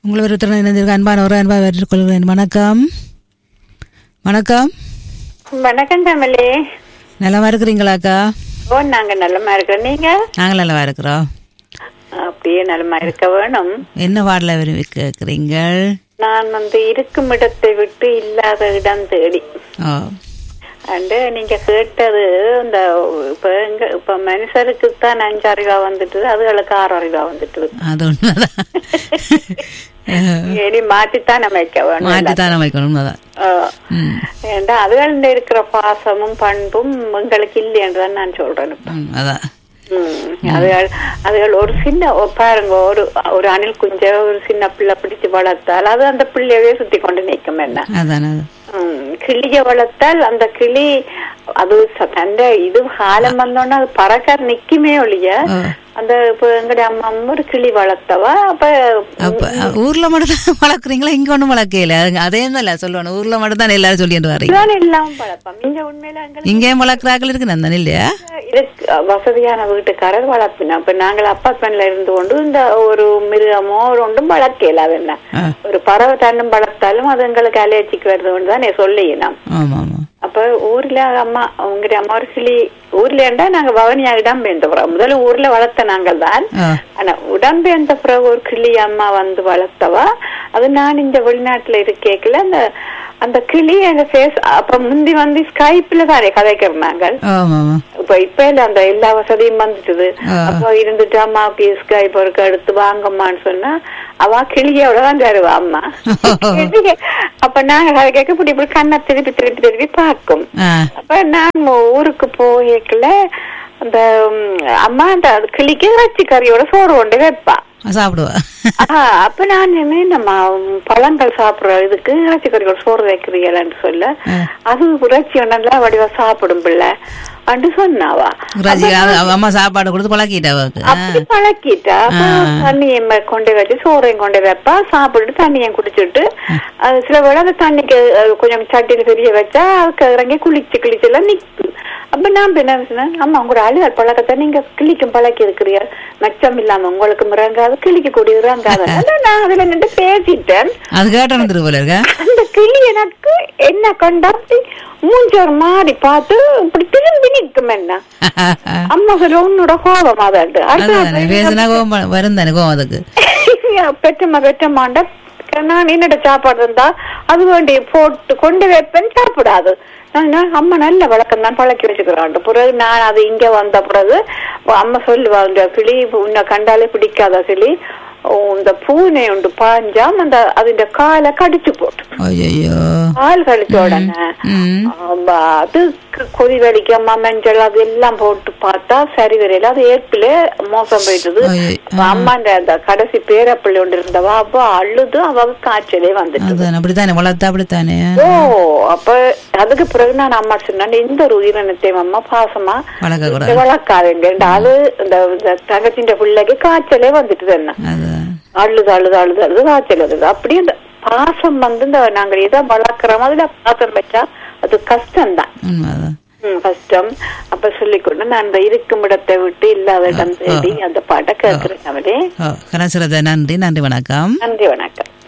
உங்களை ஒருத்தர் இணைந்திருக்க அன்பான ஒரு அன்பாக ஏற்றுக்கொள்கிறேன் வணக்கம் வணக்கம் வணக்கம் தமிழே நலமா இருக்கிறீங்களாக்கா ஓ நாங்க நல்லமா இருக்கிறோம் நீங்க நாங்கள் நலமா இருக்கிறோம் அப்படியே நல்லமா இருக்க வேணும் என்ன வார்டில் விரும்பி கேட்குறீங்க நான் வந்து இருக்கும் இடத்தை விட்டு இல்லாத இடம் தேடி ஓ அண்டு நீங்க கேட்டது இந்த இப்ப எங்க இப்ப மனுஷருக்கு தான் அஞ்சு அறிவா வந்துட்டு அதுகளுக்கு ஆறு அறிவா வந்துட்டு அது உண்மைதான் இனி மாத்தித்தான் அமைக்க வேணும் மாற்றி தான் வைக்கணும் உண்மைதான் ஆ. ம் ஏண்டா அதுகள்ல இருக்கிற பாசமும் பண்பும் உங்களுக்கு இல்லைன்றதான் நான் சொல்றேன் இப்ப. ம், அதான் ம். அதுகள் அதுகள் ஒரு சின்ன ஒ- பாருங்க ஒரு ஒரு அணில் குஞ்ச ஒரு சின்ன பிள்ளை பிடிச்சு வளர்த்தால் அது அந்த பிள்ளையவே சுத்தி கொண்டு நிற்கும் என்ன அதான் அது ம். கிளிய வளர்த்தால் அந்த கிளி அது ச- தந்த இது காலம் வந்தோன்னா அது பறக்க நிக்குமே ஒழிய ஓ. அந்த இப்ப எங்கடைய அம்மா அம்மா ஒரு கிளி வளர்த்தவா அப்ப அப்ப அ, ஊர்ல மட்டும் தான் வளர்க்குறீங்களா இங்க ஒண்ணும் வளர்க்கல அதே தான் இல்ல சொல்லணும் ஊர்ல மட்டும் தான் எல்லாரும் சொல்லிட்டு வரீங்க இதுதான் எல்லாம் வளர்ப்போம் இங்க உண்மையில எங்களுக்கு இங்கேயும் வளர்க்குறாக்கள் இருக்கு நான் இல்லையா இருக்கு வசதியான வீட்டுக்காரர் வளர்ப்பினா இப்ப நாங்கள் அப்பார்ட்மெண்ட்ல இருந்து கொண்டு இந்த ஒரு மிருகமோ ஒரு ஒன்றும் வளர்க்கல அது என்ன ஆ, ஒரு பறவை தன்னும் வளர்த்தாலும் அது எங்களுக்கு அலையச்சிக்கு வருது தான் சொல்லிடலாம் ஆமா ஆமா அப்ப ஊர்ல அம்மா உங்களுடைய அம்மா ஒரு கிளி ஊர்ல இருந்தா நாங்க பவனியா இடம்பெயர்ந்த பிறகு முதல்ல ஊர்ல வளர்த்த நாங்கள் தான் ஆ, ஆனா உடம்பெயர்ந்த பிறகு ஒரு கிளி அம்மா வந்து வளர்த்தவா அது நான் இந்த வெளிநாட்டுல இருக்கேக்கல அந்த அந்த கிளி அந்த ஃபேஸ் அப்ப முந்தி வந்து ஸ்கைப்ல தானே கதைக்கிறோம் நாங்கள் ஆமா ஆமா இப்ப இப்ப இல்ல அந்த எல்லா வசதியும் வந்துட்டுது ஆ. அப்ப இருந்துட்டு அம்மாவுக்கு ஸ்கைப் ஒர்க் எடுத்து வாங்கம்மான்னு சொன்னா அவ கிளியோட தான் தருவா அம்மா அப்ப நாங்க அதை கேட்க இப்படி இப்படி கண்ணை திருப்பி திருப்பி திருப்பி பார்க்கும் ஆ, அப்ப நான் ஊருக்கு போய்க்கல அந்த ம், அம்மா அந்த கிளிக்கு இறைச்சி கறியோட சோறு கொண்டு வைப்பா சாப்பிடுவா ஆஹ், அப்ப நான் சொன்னேன், நம்ம பழங்கள் சாப்பிடுற இதுக்கு இறைச்சி கறியோட சோறு வைக்கிறீங்களான்னு சொல்ல ஆ. அது இறைச்சி ஒன்றா வடிவா சாப்பிடும் பிள்ளை அண்டு சொன்னாவா ராஜி அது அவ அம்மா சாப்பாடு கொடுத்து பழக்கிட்டா அவருக்கு ஆ, அப்படி பழக்கிட்டா அப்ப தண்ணியை ம- கொண்டு வச்சு சோறையும் கொண்டு வைப்பா சாப்பிட்டு தண்ணியும் குடிச்சிட்டு அது சில வேளை அந்த தண்ணிக்கு அஹ், கொஞ்சம் சட்டியில பெரிய வச்சா அதுக்கு இறங்கி குளிச்சு கிழிச்சு எல்லாம் நிக்கும் அப்ப நான் இப்ப என்ன சொன்னேன் அம்மா உங்களோட அழுகல் பழக்கத்தை நீங்க கிளிக்கும் பழக்கி இருக்கிறீங்க மச்சம் இல்லாம உங்களுக்கு முறங்காது கிளிக்க கூடிய இறங்காது அதான் நான் அதுல நின்று பேசிட்டேன் அது கேட்டு வந்துரு போல இருக்கா அந்த கிளி எனக்கு என்ன கண்டா அப்படி மூஞ்சோர் மாறி பார்த்து இப்படி திரும்பி நிற்கும் என்ன அம்மா சொல்ல உன்னோட கோபம் அதாண்டு அதான் பேசினா கோவம் வ- வரும் தானே கோவம் அதுக்கு பெற்றம்மா பெற்றம்மாண்ட நான் என்னோட சாப்பாடு இருந்தா அது வேண்டி போட்டு கொண்டு வைப்பேன் சாப்பிடாது நான் நான் அம்மா நல்ல வழக்கம் தான் பழக்கி வச்சுக்கிறான் பிறகு நான் அது இங்க வந்த பிறகு அம்மா சொல்லுவா இந்த கிளி உன்னை கண்டாலே பிடிக்காத கிளி ஓ, இந்த பூனை உண்டு பாஞ்சாம் அந்த அதிന്റെ காலை கடிச்சு போட்டு ஐயோ கால் கடிச்ச உடனே ம் ஆமா, அது க- கொதி வலிக்காம மஞ்சள் அது எல்லாம் போட்டு பார்த்தா சரி வரையில அது ஏற்பில மோசம் போயிட்டது ஐயோ, அப்ப அம்மாண்ட அந்த கடைசி பேரப்பிள்ளை ஒன்று இருந்தவா அப்ப அழுது அவ காய்ச்சலே வந்துட்டு அதான் அப்படித்தானே வளர்த்தா அப்படித்தானே ஓ அப்ப அதுக்கு பிறகு நான் அம்மா சொன்னேன் இந்த ஒரு உயிரினத்தையும் அம்மா பாசமா வளர்க்க கூடாது வளர்க்காதுங்க அது இந்த இந்த தங்கச்சின்ற பிள்ளைக்கு காய்ச்சலே வந்துட்டு என்ன அதான் அழுது அழுது அழுது அழுது காய்ச்சல் வருது அப்படியே இந்த பாசம் வந்து இந்த நாங்க எதை வளர்க்குறோமோ அதுல பாசம் வச்சா அது கஷ்டம்தான் உண்மைதான் ம், கஷ்டம் அப்ப சொல்லிக்கொண்டு நான் அந்த இருக்கும் இடத்தை விட்டு இல்லாத இடம் தேடி அந்த பாட்டை கேட்கிறேன் அவரே ஓ கலாச்சாரத்தை நன்றி நன்றி வணக்கம் நன்றி வணக்கம்